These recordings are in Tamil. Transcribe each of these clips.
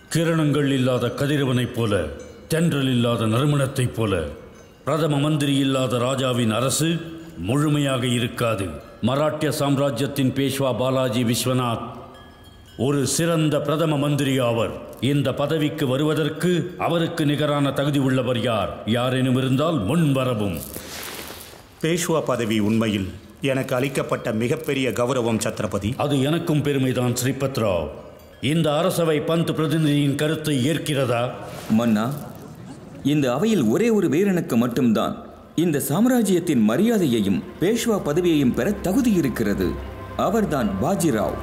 கிரணங்கள் இல்லாத கதிரவனைப் போல தென்றல் இல்லாத நறுமணத்தைப் போல பிரதம மந்திரி இல்லாத ராஜாவின் அரசு முழுமையாக இருக்காது மராட்டிய சாம்ராஜ்யத்தின் பேஷ்வா பாலாஜி விஸ்வநாத் ஒரு சிறந்த பிரதம மந்திரி ஆவர் இந்த பதவிக்கு வருவதற்கு அவருக்கு நிகரான தகுதி உள்ளவர் யார் யாரேனும் இருந்தால் முன் வரவும் பேஷ்வா பதவி உண்மையில் எனக்கு அளிக்கப்பட்ட மிகப்பெரிய கௌரவம் சத்ரபதி அது எனக்கும் பெருமைதான் ஸ்ரீபத் ராவ் இந்த அரசவை பந்த் பிரதிநிதியின் கருத்தை ஏற்கிறதா மன்னா இந்த அவையில் ஒரே ஒரு வீரனுக்கு மட்டும்தான் இந்த சாம்ராஜ்யத்தின் மரியாதையையும் பேஷ்வா பதவியையும் பெற தகுதி இருக்கிறது அவர்தான் பாஜிராவ்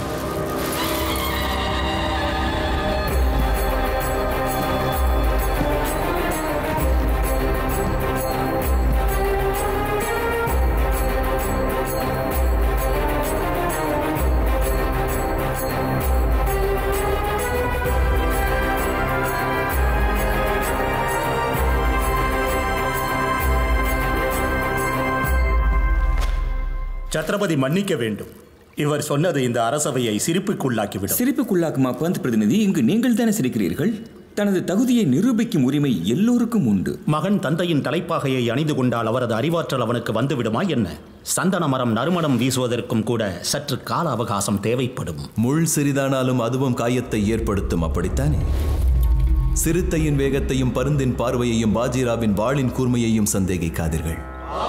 சத்ரபதி மன்னிக்க வேண்டும் இவர் சொன்னது இந்த அரசவையை சிரிப்புக்குள்ளாக்கிவிடும் சிரிப்புக்குள்ளாக்குமா பந்த் பிரதிநிதி இங்கு நீங்கள் தானே சிரிக்கிறீர்கள் தனது தகுதியை நிரூபிக்கும் உரிமை எல்லோருக்கும் உண்டு மகன் தந்தையின் தலைப்பாகையை அணிந்து கொண்டால் அவரது அறிவாற்றல் அவனுக்கு வந்துவிடுமா என்ன சந்தன மரம் நறுமணம் வீசுவதற்கும் கூட சற்று கால அவகாசம் தேவைப்படும் முள் சிறிதானாலும் அதுவும் காயத்தை ஏற்படுத்தும் அப்படித்தானே சிறுத்தையின் வேகத்தையும் பருந்தின் பார்வையையும் பாஜிராவின் வாளின் கூர்மையையும் சந்தேகிக்காதீர்கள்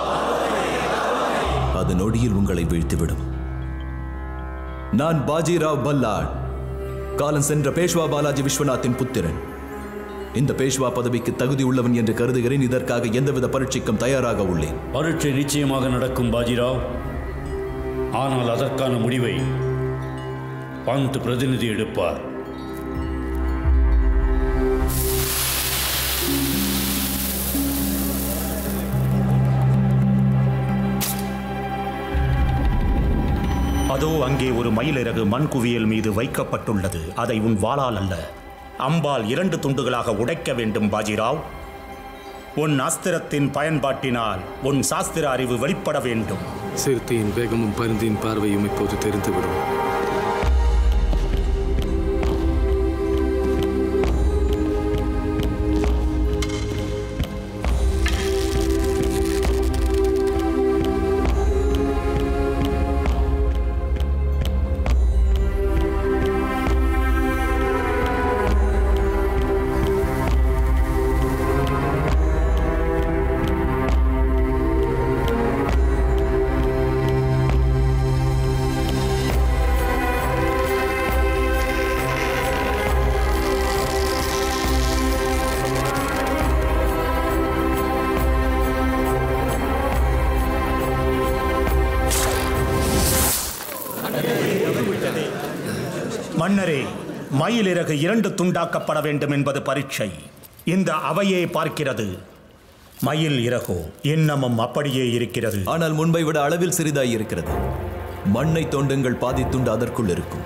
அது நொடியில் உங்களை வீழ்த்திவிடும் நான் பாஜிராவ் பல்லாட் காலம் சென்ற பேஷ்வா பாலாஜி விஸ்வநாத்தின் புத்திரன் இந்த பேஷ்வா பதவிக்கு தகுதி உள்ளவன் என்று கருதுகிறேன் இதற்காக எந்தவித பரீட்சைக்கும் தயாராக உள்ளேன் பரீட்சை நிச்சயமாக நடக்கும் பாஜிராவ் ஆனால் அதற்கான முடிவை பந்த் பிரதிநிதி எடுப்பார் அதோ அங்கே ஒரு மயிலிறகு மண் குவியல் மீது வைக்கப்பட்டுள்ளது அதை உன் வாளால் அல்ல அம்பால் இரண்டு துண்டுகளாக உடைக்க வேண்டும் பாஜிராவ் உன் அஸ்திரத்தின் பயன்பாட்டினால் உன் சாஸ்திர அறிவு வெளிப்பட வேண்டும் சிறுத்தையின் வேகமும் பருந்தின் பார்வையும் இப்போது தெரிந்துவிடும் மன்னரே மயிலிறகு இரண்டு துண்டாக்கப்பட வேண்டும் என்பது பரீட்சை இந்த அவையே பார்க்கிறது மயில் இறகோ இன்னமும் அப்படியே இருக்கிறது ஆனால் முன்பை விட அளவில் சிறிதாய் இருக்கிறது மண்ணை தோண்டுங்கள் பாதி துண்டு அதற்குள் இருக்கும்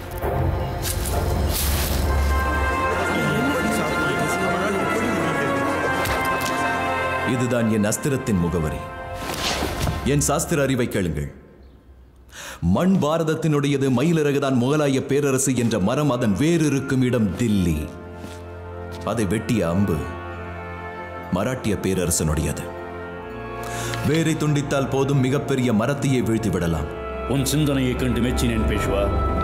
இதுதான் என் அஸ்திரத்தின் முகவரி என் சாஸ்திர அறிவை கேளுங்கள் மண் பாரதத்தினுடையது மயிலிறகுதான் முகலாய பேரரசு என்ற மரம் அதன் வேறு இருக்கும் இடம் தில்லி அதை வெட்டிய அம்பு மராட்டிய பேரரசனுடையது வேரை துண்டித்தால் போதும் மிகப்பெரிய மரத்தையே வீழ்த்தி விடலாம் உன் சிந்தனையை கண்டு மெச்சினேன் பேஷ்வா